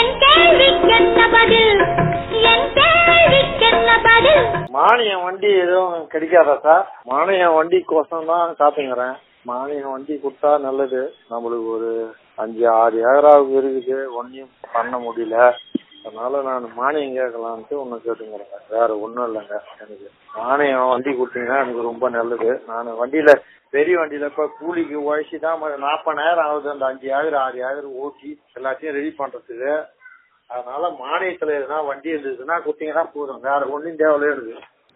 என் கேள்விக்கென்ன பதில் என் கேள்விக்கென்ன பதில் மானியம் வண்டி எதுவும் கிடைக்காதா சார் மானியம் வண்டிக்கோசம் தான் காத்துங்கிறேன் மானியம் வண்டி கொடுத்தா நல்லது நம்மளுக்கு ஒரு அஞ்சு ஆறு ஏக்கராவுக்கு இருக்குது ஒன்றையும் பண்ண முடியல அதனால நான் மானியம் கேட்கலான்ட்டு ஒன்று கேட்டுங்கிறேங்க வேற ஒன்றும் இல்லைங்க எனக்கு மானியம் வண்டி கொடுத்தீங்கன்னா எனக்கு ரொம்ப நல்லது நான் வண்டியில பெரிய வண்டியில இப்ப கூலிக்கு உழைச்சி தான் நாற்பதாயிரம் ஆகுது அந்த அஞ்சு ஏக்கர் ஆறு ஏக்கர் ஓட்டி எல்லாத்தையும் ரெடி பண்றதுக்கு அதனால மானியத்துல எதுனா வண்டி இருந்ததுன்னா கொடுத்தீங்கன்னா போதும் வேற ஒன்றும் தேவையில்லை எனக்கு